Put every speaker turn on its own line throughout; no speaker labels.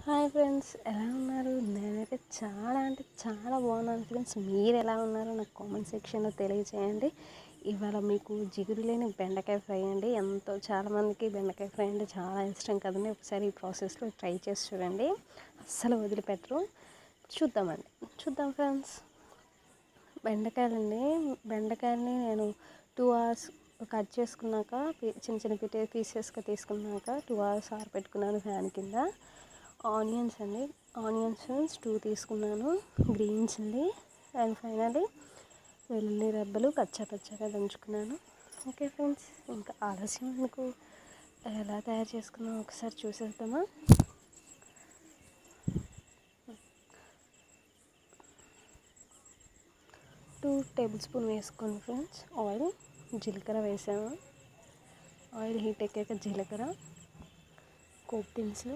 Hi friends ఎలా ఉన్నారు నేనైతే చాలా అంటే చాలా బాగున్నాను ఫ్రెండ్స్ మీరు ఎలా ఉన్నారో నాకు కామెంట్ సెక్షన్లో తెలియజేయండి ఇవాళ మీకు జిగురు లేని బెండకాయ ఫ్రై అండి ఎంతో చాలామందికి బెండకాయ ఫ్రై అంటే చాలా ఇష్టం కదండి ఒకసారి ఈ ప్రాసెస్లో ట్రై చేసి చూడండి అస్సలు వదిలిపెట్టరు చూద్దామండి చూద్దాం ఫ్రెండ్స్ బెండకాయలండి బెండకాయలని నేను టూ అవర్స్ కట్ చేసుకున్నాక పీ- చిన్న చిన్న పిటే పీసెస్గా తీసుకున్నాక టూ అవర్స్ ఆరబెట్టుకున్నాను ఫ్యాన్ కింద ఆనియన్స్ అండి ఆనియన్స్ టూ తీసుకున్నాను గ్రీన్స్ అండి అండ్ ఫైనల్లీ వెల్లుల్లి రెబ్బలు కచ్చా పచ్చగా దంచుకున్నాను ఓకే ఫ్రెండ్స్ ఇంకా ఆలస్యం ఎందుకు ఎలా తయారు చేసుకున్నాం ఒకసారి చూసేద్దామా టూ టేబుల్ స్పూన్ వేసుకోండి ఫ్రెండ్స్ ఆయిల్ జీలకర్ర వేసాము ఆయిల్ హీట్ ఎక్కాక జీలకర్ర కోప్ దినుసులు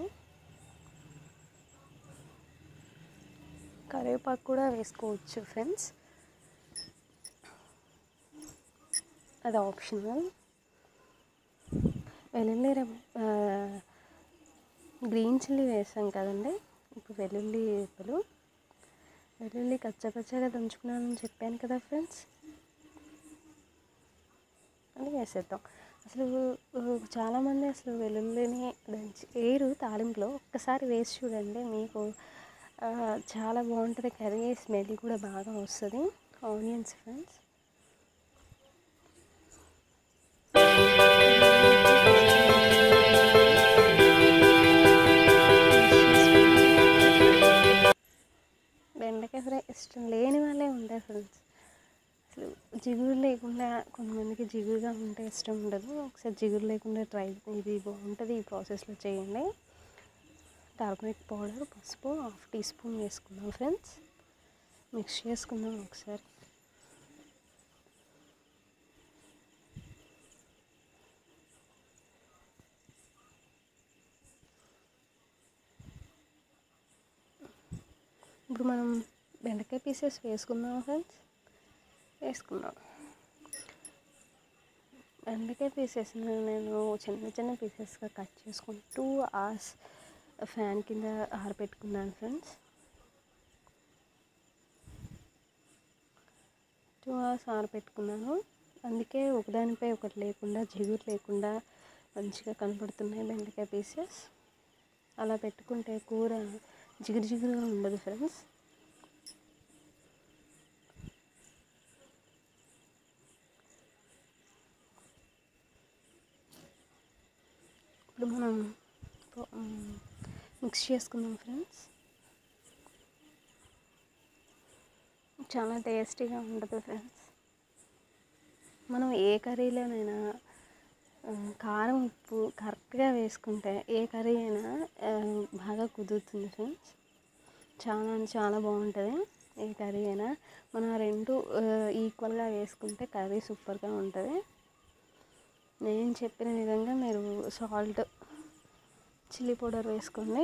కరివేపాకు కూడా వేసుకోవచ్చు ఫ్రెండ్స్ అది ఆప్షనల్ వెల్లుల్లి రెబ్బ గ్రీన్ చిల్లీ వేసాం కదండి ఇప్పుడు వెల్లుల్లి రెబ్బలు వెల్లుల్లి కచ్చపచ్చగా దంచుకున్నానని చెప్పాను కదా ఫ్రెండ్స్ అది వేసేద్దాం అసలు ఆ, చాలామంది అసలు వెల్లుల్లిని దంచి వేరు తాలింపులో ఒక్కసారి వేసి చూడండి మీకు ఆ, చాలా బాగుంటుంది కర్రీ స్మెల్ కూడా బాగా వస్తుంది ఆనియన్స్ ఫ్రెండ్స్ బెండకాయ ఫ్రై ఇష్టం లేని వాళ్ళే ఉంటారు ఫ్రెండ్స్ అసలు జిగురు లేకుండా కొంతమందికి జిగురుగా ఉంటే ఇష్టం ఉండదు ఒకసారి జిగురు లేకుండా ట్రై ఇది బాగుంటుంది ఈ ప్రాసెస్లో చేయండి టర్మరిక్ పౌడర్ పసుపు హాఫ్ టీ స్పూన్ వేసుకుందాం ఫ్రెండ్స్ మిక్స్ చేసుకుందాం ఒకసారి ఇప్పుడు మనం బెండకాయ పీసెస్ వేసుకుందాం ఫ్రెండ్స్ వేసుకుందాం బెండకాయ పీసెస్ నేను చిన్న చిన్న పీసెస్గా కట్ చేసుకుని టూ అవర్స్ ఫ్యాన్ కింద ఆరబెట్టుకున్నాను ఫ్రెండ్స్ టూ అవర్స్ ఆరబెట్టుకున్నాను అందుకే ఒకదానిపై ఒకటి లేకుండా జిగురు లేకుండా మంచిగా కనపడుతున్నాయి బెండకాయ పీసెస్ అలా పెట్టుకుంటే కూర జిగురు జిగురుగా ఉండదు ఫ్రెండ్స్ ఇప్పుడు మనం పో- మ్, మిక్స్ చేసుకుందాం ఫ్రెండ్స్ చాలా టేస్టీగా ఉంటుంది ఫ్రెండ్స్ మనం ఏ కర్రీలోనైనా ఆ, కారం ఉప్పు కరెక్ట్గా వేసుకుంటే ఏ కర్రీ అయినా ఆ, బాగా కుదురుతుంది ఫ్రెండ్స్ చాలా అంటే చాలా బాగుంటుంది ఏ కర్రీ అయినా మనం ఆ రెండు ఈక్వల్గా వేసుకుంటే కర్రీ సూపర్గా ఉంటుంది నేను చెప్పిన విధంగా మీరు సాల్ట్ చిల్లీ పౌడర్ వేసుకోండి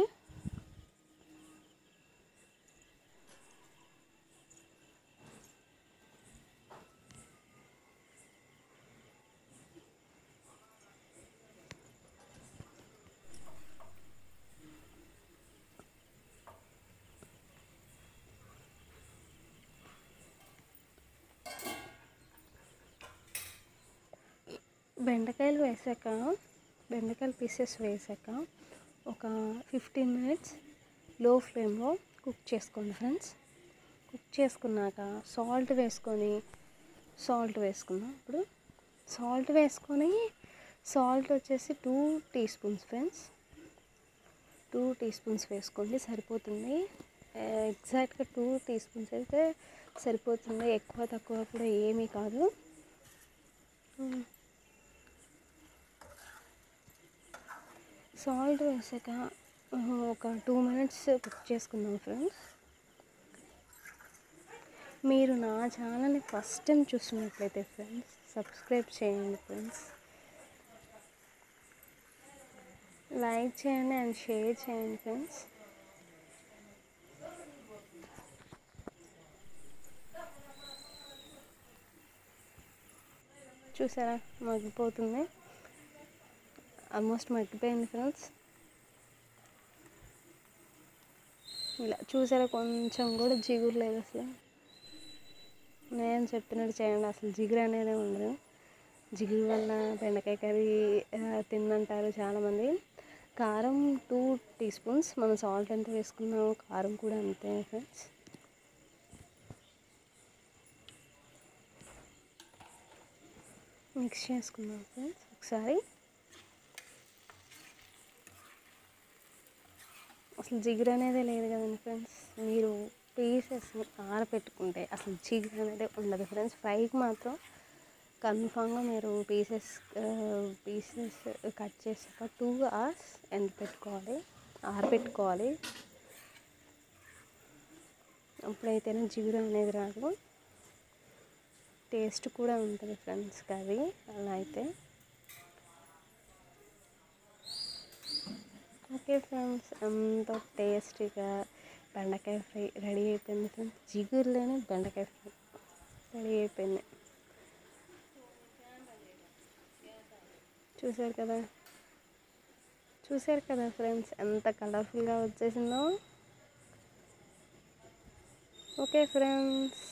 బెండకాయలు వేసాక బెండకాయల పీసెస్ వేసాక ఒక ఫిఫ్టీన్ మినిట్స్ లో ఫ్లేమ్లో కుక్ చేసుకోండి ఫ్రెండ్స్ కుక్ చేసుకున్నాక సాల్ట్ వేసుకొని సాల్ట్ వేసుకుందాం ఇప్పుడు సాల్ట్ వేసుకొని సాల్ట్ వచ్చేసి two teaspoons friends two teaspoons వేసుకోండి సరిపోతుంది ఎగ్జాక్ట్గా టూ టీ స్పూన్స్ అయితే సరిపోతుంది ఎక్కువ తక్కువ కూడా ఏమీ కాదు మ్. సాల్ట్ వేసాక ఆహా, ఒక టూ మినిట్స్ కుక్ చేసుకుందాం ఫ్రెండ్స్ మీరు నా ఛానల్ని ఫస్ట్ టైం చూస్తున్నట్లయితే ఫ్రెండ్స్ సబ్స్క్రైబ్ చేయండి ఫ్రెండ్స్ లైక్ చేయండి అండ్ షేర్ చేయండి ఫ్రెండ్స్ చూసారా మగ్గిపోతుంది ఆల్మోస్ట్ మగ్గిపోయింది ఫ్రెండ్స్ ఇలా చూసారా కొంచెం కూడా జిగురు లేదు అసలు నేను చెప్పినట్టు చేయండి అసలు జిగురు అనేది ఉండదు జిగురు వల్ల బెండకాయ కర్రీ ఆ, తిన్నంటారు చాలామంది కారం టూ టీ స్పూన్స్ మనం సాల్ట్ ఎంత వేసుకున్నామో కారం కూడా అంతే ఫ్రెండ్స్ మిక్స్ చేసుకుందాం ఫ్రెండ్స్ ఒకసారి అసలు జిగురు అనేది లేదు కదండి ఫ్రెండ్స్ మీరు పీసెస్ ఆరబెట్టుకుంటే అసలు జిగురు అనేది ఉండదు ఫ్రెండ్స్ ఫ్రైకి మాత్రం కన్ఫామ్గా మీరు పీసెస్ పీసెస్ కట్ చేసాక టూ అవర్స్ ఎండ పెట్టుకోవాలి ఆరబెట్టుకోవాలి అప్పుడైతేనే జిగురు అనేది రాదు టేస్ట్ కూడా ఉంటుంది ఫ్రెండ్స్ కర్రీ అలా అయితే ఓకే ఫ్రెండ్స్ ఎంతో టేస్టీగా బెండకాయ ఫ్రై రెడీ అయిపోయింది ఫ్రెండ్స్ జిగురులోనే బెండకాయ ఫ్రై రెడీ అయిపోయింది చూసారు కదా చూసారు కదా ఫ్రెండ్స్ ఎంత కలర్ఫుల్గా వచ్చేసిందో ఓకే ఫ్రెండ్స్